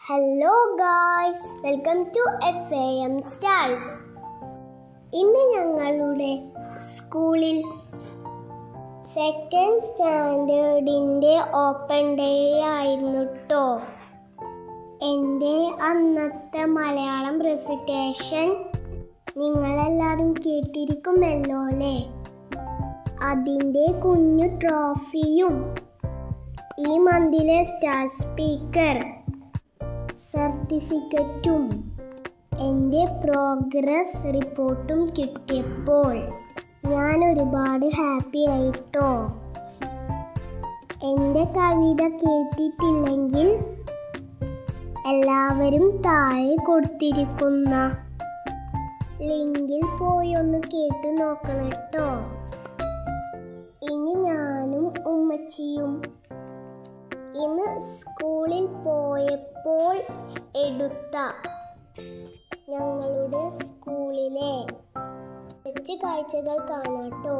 hello guys welcome to F A M stars ഇന്ന് ഞങ്ങളുടെ സ്കൂളിൽ സെക്കൻഡ് സ്റ്റാൻഡേർഡിൻ്റെ ഓപ്പൺ ഡേ ആയിരുന്നു കേട്ടോ എൻ്റെ അന്നത്തെ മലയാളം റെസിറ്റേഷൻ നിങ്ങളെല്ലാവരും കേട്ടിരിക്കുമല്ലോ അല്ലേ അതിൻ്റെ കുഞ്ഞു ട്രോഫിയും ഈ മന്തിലെ സ്റ്റാർ സ്പീക്കർ സർട്ടിഫിക്കറ്റും എൻ്റെ പ്രോഗ്രസ് റിപ്പോർട്ടും കിട്ടിയപ്പോൾ ഞാൻ ഒരുപാട് ഹാപ്പി ആയിട്ടോ എൻ്റെ കവിത കേട്ടിട്ടില്ലെങ്കിൽ എല്ലാവരും താഴെ കൊടുത്തിരിക്കുന്ന ലിങ്കിൽ പോയി ഒന്ന് കേട്ട് നോക്കണം കേട്ടോ ഇനി ഞാനും ഉമ്മച്ചിയും ഇന്ന് സ്കൂളിൽ പോയപ്പോൾ എടുത്ത ഞങ്ങളുടെ സ്കൂളിലെ കുറച്ച് കാഴ്ചകൾ കാണാട്ടോ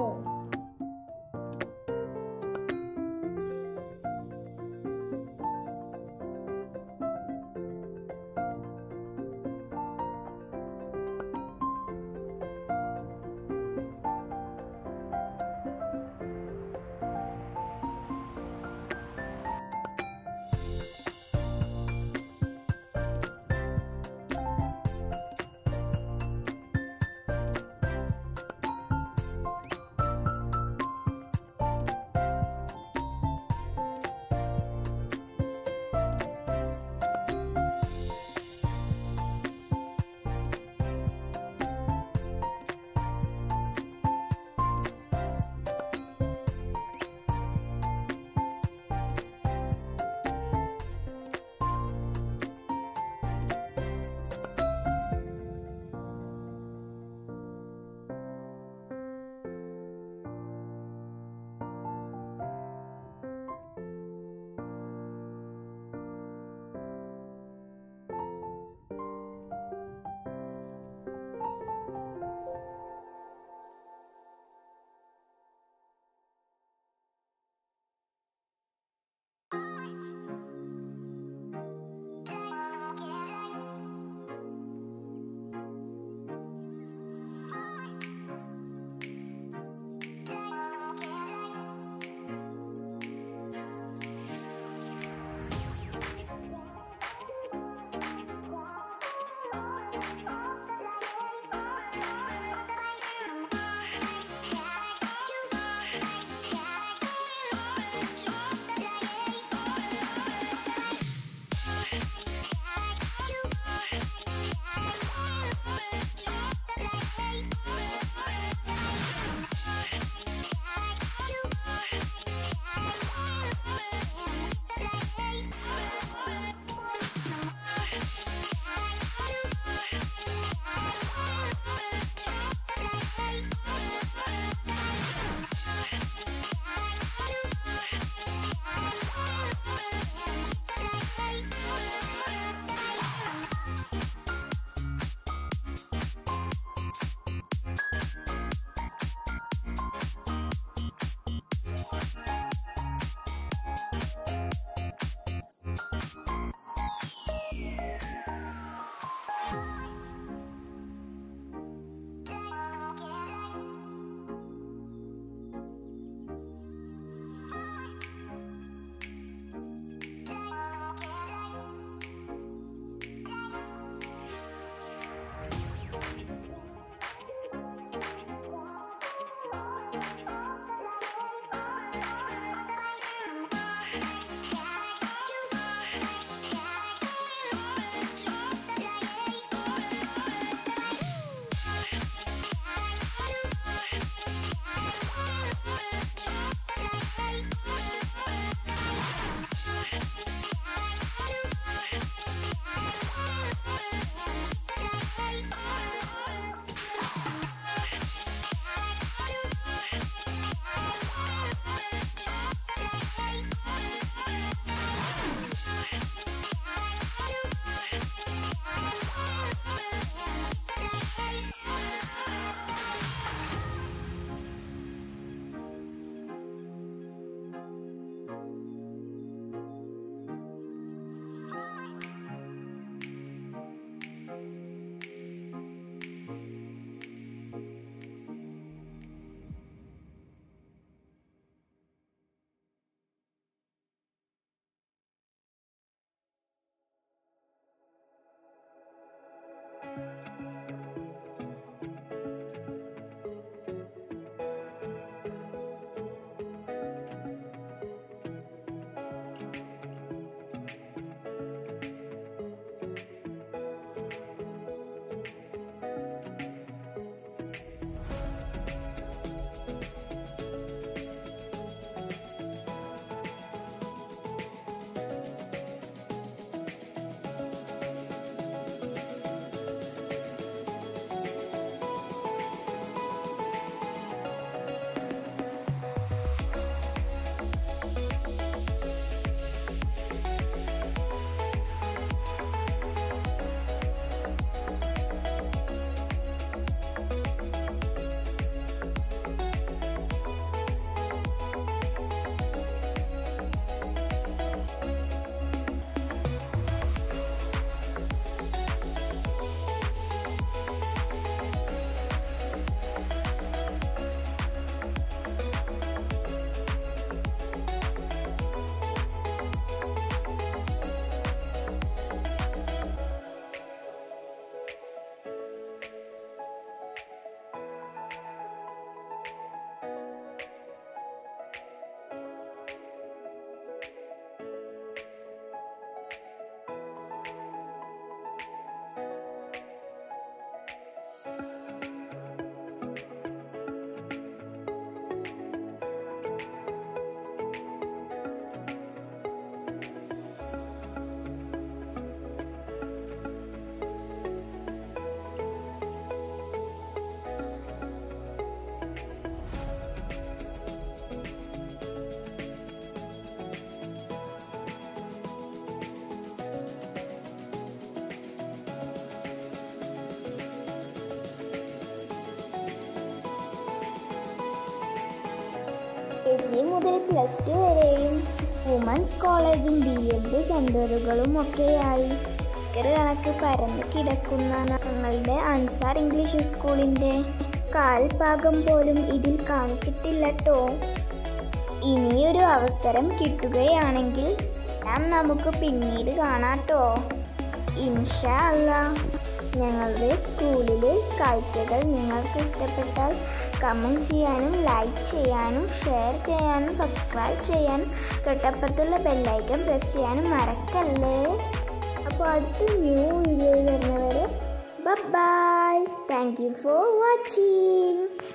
മുതൽ പ്ലസ് ടു വരെയും വുമൻസ് കോളേജും ബി എഡ് സെൻറ്ററുകളും ഒക്കെയായി ഏക്കർ കണക്ക് പരന്ന് കിടക്കുന്ന ഞങ്ങളുടെ അൻസാർ ഇംഗ്ലീഷ് സ്കൂളിൻ്റെ കാൽഭാഗം പോലും ഇതിൽ കാണിച്ചിട്ടില്ല കേട്ടോ ഇനിയൊരു അവസരം കിട്ടുകയാണെങ്കിൽ ഞാൻ നമുക്ക് പിന്നീട് കാണാട്ടോ ഇൻഷാ അല്ലാ ഞങ്ങളുടെ സ്കൂളിലെ കാഴ്ചകൾ നിങ്ങൾക്ക് ഇഷ്ടപ്പെട്ടാൽ കമൻറ്റ് ചെയ്യാനും ലൈക്ക് ചെയ്യാനും ഷെയർ ചെയ്യാനും സബ്സ്ക്രൈബ് ചെയ്യാനും തൊട്ടപ്പുറത്തുള്ള ബെല്ലൈക്കൺ പ്രസ് ചെയ്യാനും മറക്കല്ലേ അപ്പോൾ അടുത്ത ന്യൂ വീഡിയോ വരുന്നവരെ bye thank you for watching